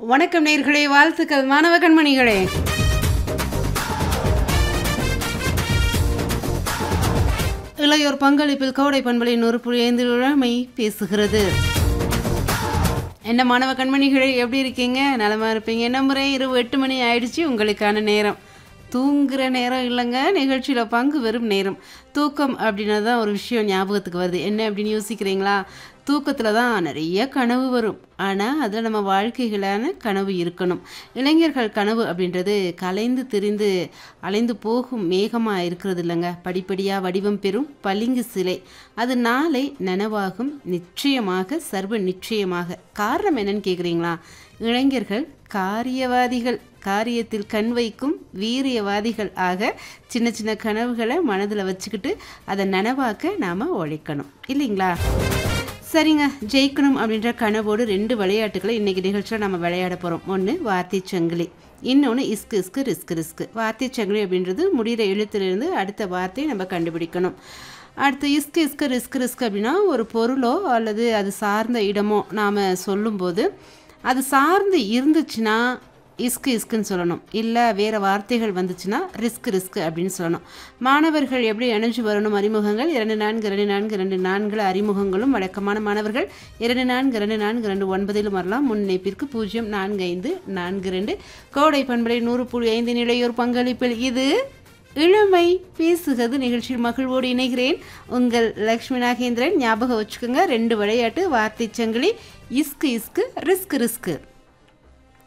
வணக்கம் நேர்களே வாழ்த்துக்கள் மாணவ கண்மணிகளே இளையோர் பங்களிப்பில் கோடை பண்பலின் ஒரு புள்ளி ஐந்து இளமை பேசுகிறது என்ன மாணவ கண்மணிகளே எப்படி இருக்கீங்க நலமா இருப்பீங்க என்ன முறை இரவு எட்டு மணி ஆயிடுச்சு உங்களுக்கான நேரம் தூங்குற நேரம் இல்லைங்க நிகழ்ச்சியில் பங்கு பெறும் நேரம் தூக்கம் அப்படின்னா தான் ஒரு விஷயம் ஞாபகத்துக்கு வருது என்ன அப்படின்னு யோசிக்கிறீங்களா தூக்கத்தில் தான் நிறைய கனவு வரும் ஆனால் அதில் நம்ம வாழ்க்கைகளான கனவு இருக்கணும் இளைஞர்கள் கனவு அப்படின்றது கலைந்து திரிந்து அலைந்து போகும் மேகமாக இருக்கிறது இல்லைங்க படிப்படியாக வடிவம் பெறும் பளிங்கு சிலை அது நாளை நனவாகும் நிச்சயமாக சர்வ நிச்சயமாக காரணம் என்னன்னு கேட்குறீங்களா இளைஞர்கள் காரியவாதிகள் காரியத்தில் கண் வைக்கும் வீரியவாதிகள் ஆக சின்ன சின்ன கனவுகளை மனதில் வச்சுக்கிட்டு அதை நனவாக்க நாம் உழைக்கணும் இல்லைங்களா சரிங்க ஜெயிக்கணும் அப்படின்ற கனவோடு ரெண்டு விளையாட்டுகளை இன்றைக்கி நிகழ்ச்சியில் நம்ம விளையாட போகிறோம் ஒன்று வார்த்தை சங்கிலி இன்னொன்று இஸ்கு இஸ்கு ரிஸ்க் ரிஸ்க் வார்த்தை சங்கிலி அப்படின்றது முடிகிற எழுத்திலிருந்து அடுத்த வார்த்தையை நம்ம கண்டுபிடிக்கணும் அடுத்து இஸ்கு இஸ்கு ரிஸ்க் ரிஸ்க் அப்படின்னா ஒரு பொருளோ அல்லது அது சார்ந்த இடமோ நாம் சொல்லும்போது அது சார்ந்து இருந்துச்சுன்னா இஸ்கு இஸ்குன்னு சொல்லணும் இல்லை வேறு வார்த்தைகள் வந்துச்சுன்னா ரிஸ்க் ரிஸ்க் அப்படின்னு சொல்லணும் மாணவர்கள் எப்படி இணைஞ்சு வரணும் அறிமுகங்கள் இரண்டு நான்கு இரண்டு நான்கு இரண்டு நான்கு அறிமுகங்களும் வழக்கமான மாணவர்கள் இரண்டு நான்கு இரண்டு நான்கு இரண்டு ஒன்பதிலும் வரலாம் முன்னிணைப்பிற்கு பூஜ்ஜியம் நான்கு ஐந்து நான்கு ரெண்டு கோடை பண்பலை நூறு புள்ளி ஐந்து நிலையோர் பங்களிப்பில் இது இளமை பேசுகிறது நிகழ்ச்சியில் மகிழ்வோடு இணைகிறேன் உங்கள் லக்ஷ்மி நாகேந்திரன் ஞாபகம் வச்சுக்கோங்க ரெண்டு விளையாட்டு வார்த்தை சங்கிலி இஸ்கு இஸ்கு ரிஸ்க் ரிஸ்க்